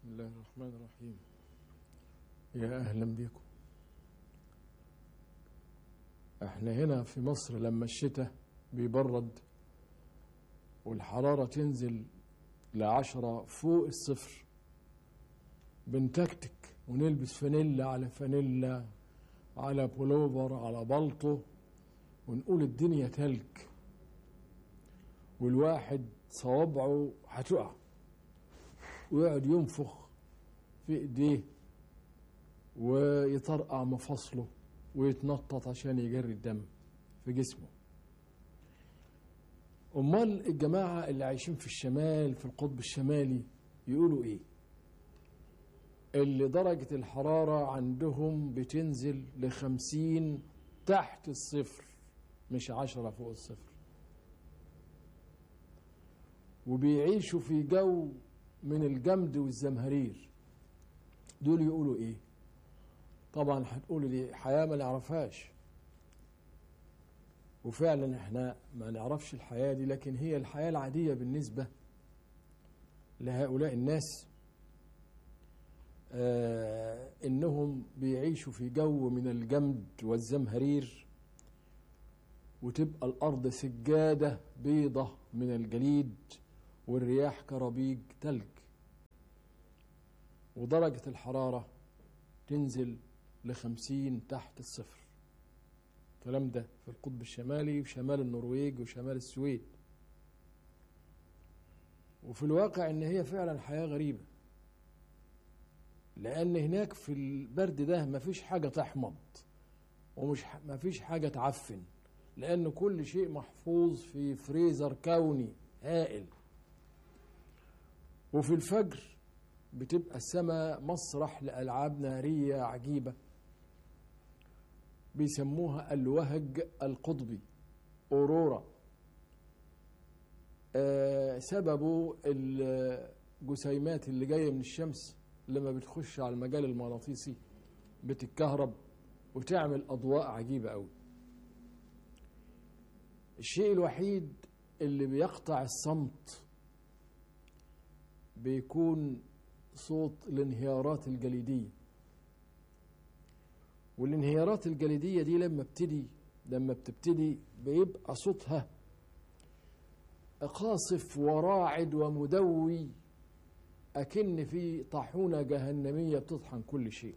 بسم الله الرحمن الرحيم يا أهلا بكم احنا هنا في مصر لما الشتاء بيبرد والحرارة تنزل لعشرة فوق الصفر بنتكتك ونلبس فانيلا على فانيلا على بولوفر على بلطو ونقول الدنيا تلج والواحد صوابعه هتقع ويقعد ينفخ في ايديه ويطرقع مفاصله ويتنطط عشان يجري الدم في جسمه امال الجماعه اللي عايشين في الشمال في القطب الشمالي يقولوا ايه اللي درجة الحرارة عندهم بتنزل لخمسين تحت الصفر مش عشرة فوق الصفر وبيعيشوا في جو من الجمد والزمهرير دول يقولوا ايه طبعا هتقولوا دي حياة ما نعرفهاش وفعلا احنا ما نعرفش الحياة دي لكن هي الحياة العادية بالنسبة لهؤلاء الناس آه انهم بيعيشوا في جو من الجمد والزمهرير وتبقى الارض سجاده بيضه من الجليد والرياح كرابيج تلج ودرجه الحراره تنزل لخمسين تحت الصفر الكلام ده في القطب الشمالي وشمال النرويج وشمال السويد وفي الواقع ان هي فعلا حياه غريبه لان هناك في البرد ده مفيش حاجه تحمض ومش مفيش حاجه تعفن لان كل شيء محفوظ في فريزر كوني هائل وفي الفجر بتبقى السماء مسرح لالعاب ناريه عجيبه بيسموها الوهج القطبي اورورا آه سببه الجسيمات اللي جايه من الشمس لما بتخش على المجال المغناطيسي بتتكهرب وتعمل اضواء عجيبه قوي الشيء الوحيد اللي بيقطع الصمت بيكون صوت الانهيارات الجليديه والانهيارات الجليديه دي لما بتدي لما بتبتدي بيبقى صوتها قاصف وراعد ومدوي أكن في طاحونة جهنمية بتطحن كل شيء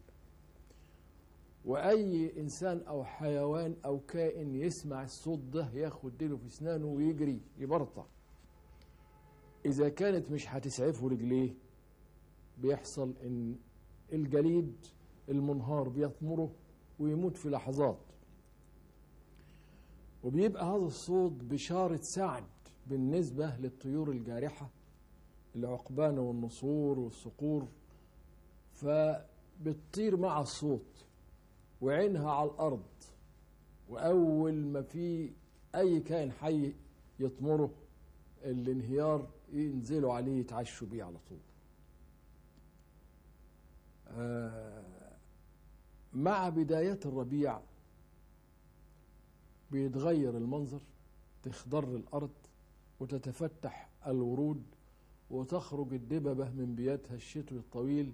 وأي إنسان أو حيوان أو كائن يسمع الصوت ده ياخد ديله في أسنانه ويجري يبرطع إذا كانت مش هتسعفه رجليه بيحصل إن الجليد المنهار بيطمره ويموت في لحظات وبيبقى هذا الصوت بشارة سعد بالنسبة للطيور الجارحة العقبان والنسور والصقور فبتطير مع الصوت وعينها على الأرض وأول ما في أي كائن حي يطمره الانهيار ينزلوا عليه يتعشوا بيه على طول آه مع بدايات الربيع بيتغير المنظر تخضر الأرض وتتفتح الورود وتخرج الدببة من بياتها الشتوي الطويل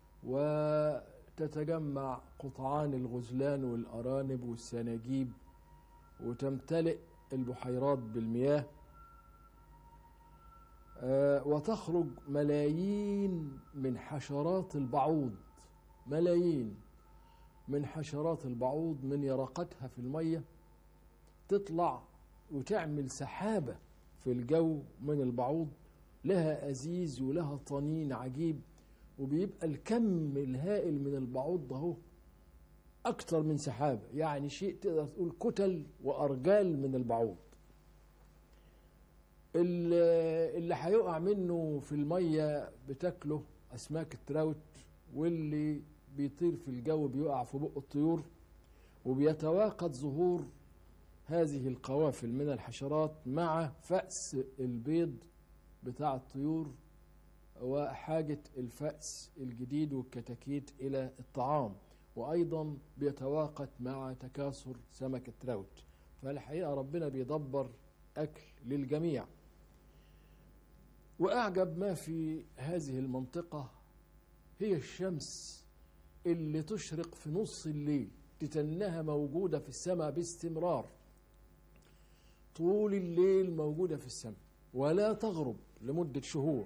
وتتجمع قطعان الغزلان والأرانب والسناجيب وتمتلئ البحيرات بالمياه وتخرج ملايين من حشرات البعوض ملايين من حشرات البعوض من يرقتها في المية تطلع وتعمل سحابة في الجو من البعوض لها أزيز ولها طنين عجيب وبيبقى الكم الهائل من البعوض ده أكتر من سحابة يعني شيء تقدر تقول كتل وأرجال من البعوض اللي هيقع منه في المية بتاكله أسماك التراوت واللي بيطير في الجو بيقع في بق الطيور وبيتواقد ظهور هذه القوافل من الحشرات مع فأس البيض بتاع الطيور وحاجة الفأس الجديد والكتاكيت إلى الطعام وأيضا بيتواقت مع تكاثر سمك التراوت فالحقيقة ربنا بيدبر أكل للجميع وأعجب ما في هذه المنطقة هي الشمس اللي تشرق في نص الليل تتنها موجودة في السماء باستمرار طول الليل موجودة في السماء ولا تغرب لمدة شهور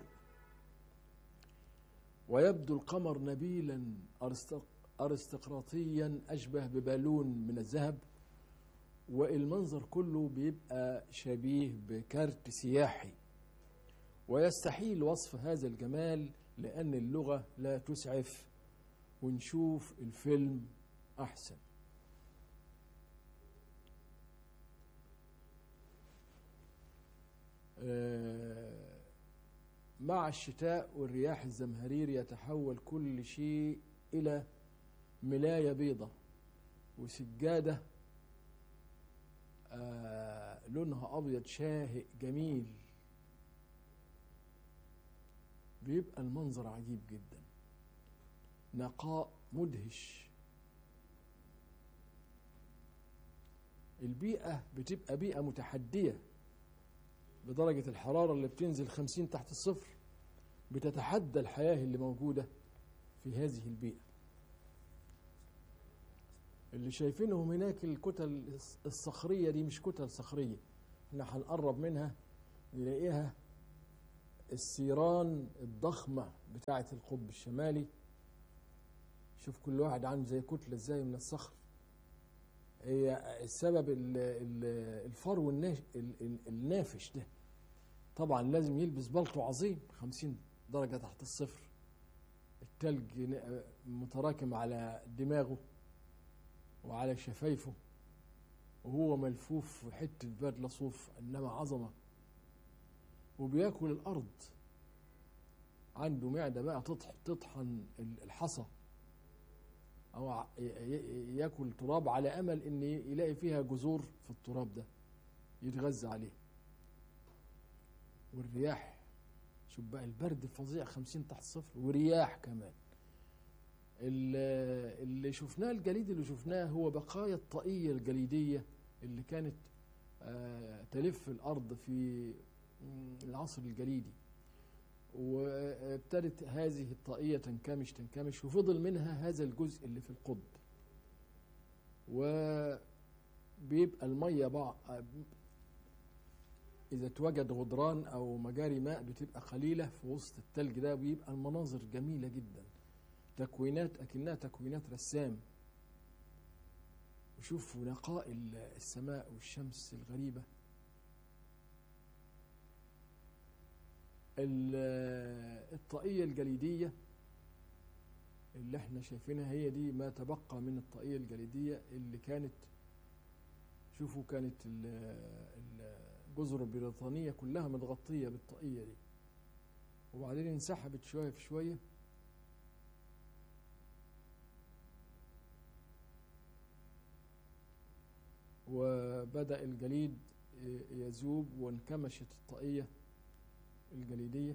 ويبدو القمر نبيلا أرستقراطيا أشبه ببالون من الذهب والمنظر كله بيبقى شبيه بكارت سياحي ويستحيل وصف هذا الجمال لأن اللغة لا تسعف ونشوف الفيلم أحسن مع الشتاء والرياح الزمهرير يتحول كل شيء إلى ملاية بيضة وسجادة لونها أبيض شاهق جميل بيبقى المنظر عجيب جدا نقاء مدهش البيئة بتبقى بيئة متحدية بدرجة الحرارة اللي بتنزل خمسين تحت الصفر بتتحدى الحياة اللي موجودة في هذه البيئة اللي شايفينهم هناك الكتل الصخرية دي مش كتل صخرية احنا هنقرب منها نلاقيها السيران الضخمة بتاعة القطب الشمالي شوف كل واحد عنده زي كتلة ازاي من الصخر هي السبب الفرو النافش ده طبعا لازم يلبس بلطو عظيم خمسين درجة تحت الصفر التلج متراكم على دماغه وعلى شفايفه وهو ملفوف في حتة بدلة صوف إنما عظمة وبياكل الأرض عنده معدة بقى تطحن الحصى أو ياكل تراب على أمل إن يلاقي فيها جذور في التراب ده يتغذى عليه والرياح شوف بقى البرد الفظيع خمسين تحت الصفر ورياح كمان اللي شفناه الجليد اللي شفناه هو بقايا الطاقية الجليدية اللي كانت تلف الأرض في العصر الجليدي وابتدت هذه الطاقية تنكمش تنكمش وفضل منها هذا الجزء اللي في القطب وبيبقى المية بقى إذا توجد غدران أو مجاري ماء بتبقى قليلة في وسط التلج ده بيبقى المناظر جميلة جدا تكوينات أكنها تكوينات رسام وشوفوا نقاء السماء والشمس الغريبة الطاقية الجليدية اللي احنا شايفينها هي دي ما تبقى من الطاقية الجليدية اللي كانت شوفوا كانت الجزر البريطانية كلها متغطية بالطاقية دي وبعدين انسحبت شوية في شوية وبدأ الجليد يذوب وانكمشت الطاقية الجليدية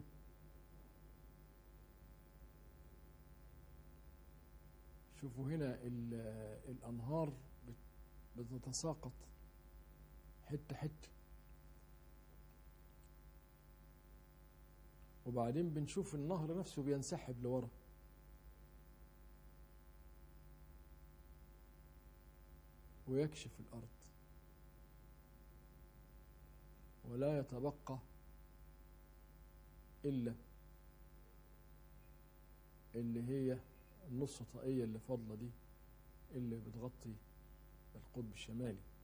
شوفوا هنا الأنهار بتتساقط حتة حتة وبعدين بنشوف النهر نفسه بينسحب لورا ويكشف الأرض ولا يتبقى إلا اللي هي النص طاقية اللي فاضلة دي اللي بتغطي القطب الشمالي